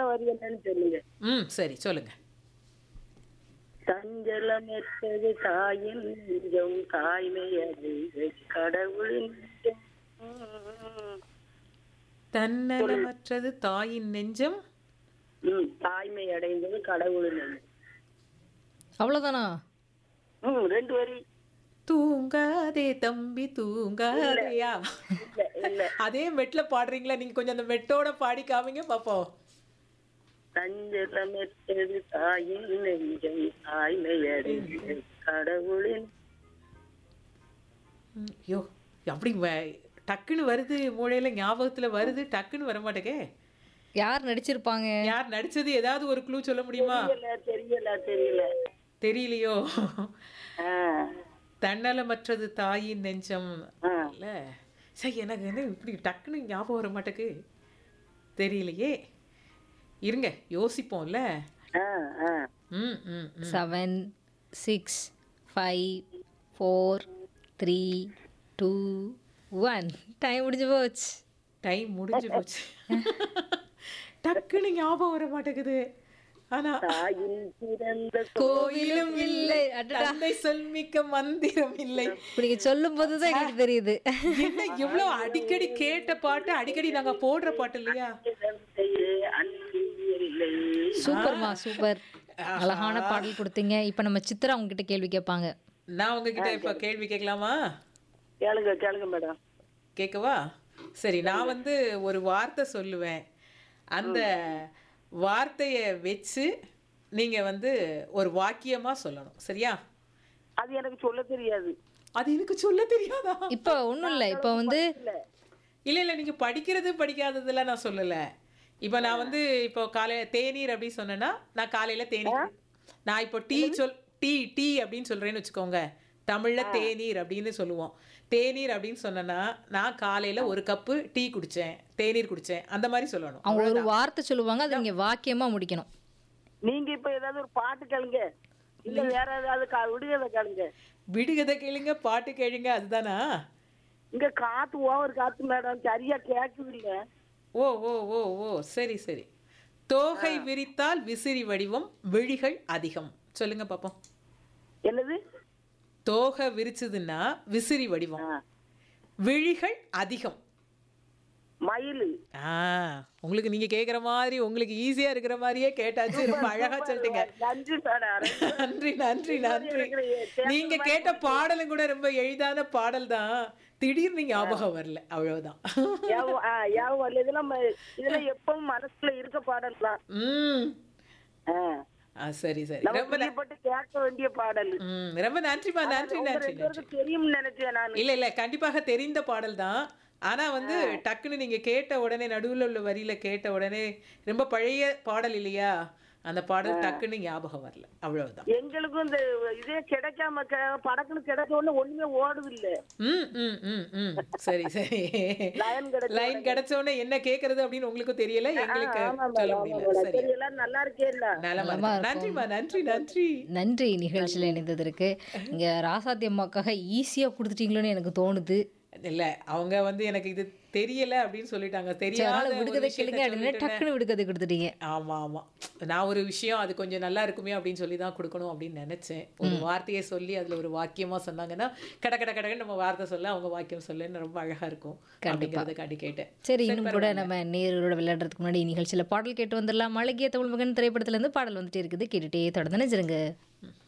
வரி என்னன்னு சொல்லுங்க ம் சரி சொல்லுங்க சஞ்சலமற்றது தாயின் நெஞ்சம் தாய்மை அறிந்து கடவுளின் நெஞ்சம். ம், தன்னலமற்றது தாயின் நெஞ்சம் ம், தாய்மை அடைந்தது கடவுளின் நெஞ்சம் அவ்வளவுதானா ம், ரெண்டு வரி தூங்காதே தம்பி தூங்காதையா இல்ல இல்ல அதே மெட்ல பாடுறீங்களா நீங்க கொஞ்சம் அந்த மெட்டோட பாடி காமிங்க பாப்போம் சஞ்சலமற்றது தாயின் நெஞ்சம் தாய்மை அறிந்து கடவுளின் ம், ஐயோ அப்படி வ- டக்குன்னு வருது மூளையில ஞாபகத்துல வருது டக்குன்னு வர மாட்டேங்க யார் நடிச்சிருப்பாங்க யார் நடிச்சது ஏதாவது ஒரு க்ளூ சொல்ல முடியுமா தெரியல தெரியல தெரியல தெரியலையோ ஆ, தன்னலமற்றது தாயின் நெஞ்சம் ஆ. இல்ல சரி எனக்கு என்ன இப்படி டக்குன்னு ஞாபகம் வர மாட்டேக்கு தெரியலையே இருங்க யோசிப்போம்ல ஆ, ஆ. ம் ம் ம். Seven six five four three two one time முடிஞ்சு போச்சு டைம் முடிஞ்சு போச்சு டக்குன்னு ஞாபகம் வர மாட்டேங்குது ஆனா தாயின் பிறந்த கோவிலும் இல்லை அடடா தந்தை சொல்மிக்க மந்திரம் இல்லை இப்ப நீங்க சொல்லும் போது தான் எங்களுக்கு தெரியுது என்ன இவ்வளவு அடிக்கடி கேட்ட பாட்டு அடிக்கடி நாங்க போடுற பாட்டு இல்லையா தந்தையே அன்பு இல்லை சூப்பர்மா சூப்பர் அழகான பாடல் கொடுத்தீங்க இப்ப நம்ம சித்ரா உங்ககிட்ட கேள்வி கேட்பாங்க நான் உங்ககிட்ட இப்ப கேள்வி கேட்கலாமா கேளுங்க கேளுங்க மேடம் கேட்கவா சரி நான் வந்து ஒரு வார்த்தை சொல்லுவேன் அந்த வார்த்தையை வச்சு நீங்க வந்து ஒரு வாக்கியமா சொல்லணும் சரியா அது எனக்கு சொல்ல தெரியாது அது எனக்கு சொல்ல தெரியாதா இப்ப ஒண்ணும் இல்ல இப்ப வந்து இல்ல இல்ல இல்ல நீங்க படிக்கிறது படிக்காததெல்லாம் நான் சொல்லல இப்போ நான் வந்து இப்போ காலையில தேநீர் அப்படின்னு சொன்னேன்னா நான் காலையில தேநீர் நான் இப்போ டீ சொல் டீ டீ அப்படின்னு சொல்றேன்னு வச்சுக்கோங்க தமிழ்ல தேநீர் அப்படின்னு சொல்லுவோம் தேநீர் அப்படின்னு சொன்னேன்னா நான் காலையில ஒரு கப்பு டீ குடிச்சேன் தேநீர் குடிச்சேன் அந்த மாதிரி சொல்லணும் அவங்க ஒரு வார்த்தை சொல்லுவாங்க அதை நீங்க வாக்கியமா முடிக்கணும் நீங்க இப்ப ஏதாவது ஒரு பாட்டு கேளுங்க இல்ல வேற ஏதாவது கா- விடுகதை கேளுங்க விடுகதை கேளுங்க பாட்டு கேளுங்க அதுதானா இங்க காத்து ஓவர் காத்து மேடம் சரியா கேக்குது இல்ல ஓ ஓ ஓ ஓ சரி சரி தோகை விரித்தால் விசிறி வடிவம் விழிகள் அதிகம் சொல்லுங்க பாப்போம் என்னது தோகை விரிச்சதுன்னா விசிறி வடிவம் ஆ. விழிகள் அதிகம் மயில் ஆ உங்களுக்கு நீங்க கேக்குற மாதிரி உங்களுக்கு ஈஸியா இருக்கிற மாதிரியே கேட்டாச்சு ரொம்ப அழகா சொல்லிட்டீங்க நன்றி மேடம் நன்றி நன்றி நன்றி நீங்க கேட்ட பாடலும் கூட ரொம்ப எளிதான பாடல் தான் திடீர்னு ஞாபகம் வரல அவ்வளவுதான் யாவும் ஆ, யாவும் வரல. இதெல்லாம் ம- இதெல்லாம் எப்பவும் மனசுல இருக்க பாடலாம் ம் ஆ. ஆ சரி சரி நம்ம ரொம்ப ந- பிரியப்பட்டு கேட்க வேண்டிய பாடல் ம் ரொம்ப நன்றிமா நன்றி உங்க நன்றி ரெண்டு நன்றி பேருக்கும் தெரியும்னு நினைச்சேன் நான் இல்ல இல்ல கண்டிப்பாக தெரிந்த பாடல் தான் ஆனா வந்து டக்குன்னு நீங்க கேட்ட உடனே நடுவுல உள்ள வரியில கேட்ட உடனே ரொம்ப பழைய பாடல் இல்லையா அந்த பாடல் டக்குன்னு ஞாபகம் வரல அவ்வளவுதான் எங்களுக்கும் இந்த இதே கிடைக்காம க- படக்குன்னு கிடைச்ச உடனே ஒண்ணுமே ஓடுது இல்ல ம் ம் ம் ம் சரி சரி லைன் கிடைச்ச லைன் கிடைச்ச உடனே என்ன கேக்குறது அப்படின்னு உங்களுக்கு தெரியல எங்களுக்கு ஆமா சொல்ல மேடம், ஆமா முடியல மேடம். சரி சரி எல்லாம் நல்லா இருக்கே இல்ல நலமா இருக்கு. நன்றிம்மா நன்றி நன்றி நன்றி நிகழ்ச்சியில் இணைந்ததற்கு இங்க ராசாத்தி அம்மாக்காக ஈஸியா கொடுத்துட்டீங்களோன்னு எனக்கு தோணுது இல்ல அவங்க வந்து எனக்கு இது தெரியல அப்படின்னு சொல்லிட்டாங்க சரி, தெரியாத அதனால ஒரு விடுகதை விஷயத்தை கேளுங்க அப்படின்னு சொல்லிட்டேனே. டக்குன்னு விடுகதை கொடுத்துட்டீங்க ஆமா ஆமா நான் ஒரு விஷயம் அது கொஞ்சம் நல்லா இருக்குமே அப்படின்னு சொல்லி தான் கொடுக்கணும் அப்படின்னு நினைச்சேன் ஒரு வார்த்தையை சொல்லி அதுல ஒரு வாக்கியமா சொன்னாங்கன்னா கட கட கடன்னு நம்ம வார்த்தை சொல்ல அவங்க வாக்கியம் சொல்லுன்னு ரொம்ப அழகா இருக்கும் அப்படிங்கிறதுக்காண்டி கேட்டேன் சரி இன்னும் கூட நம்ம நேரோட விளையாடுறதுக்கு முன்னாடி நிகழ்ச்சியில பாடல் கேட்டு வந்துடலாம் அழகிய தமிழ் மகன் திரைப்படத்துல இருந்து பாடல் வந்துட்டே இருக்குது கேட்டுட்டே தொடர்ந்து நினைச்சிருங்க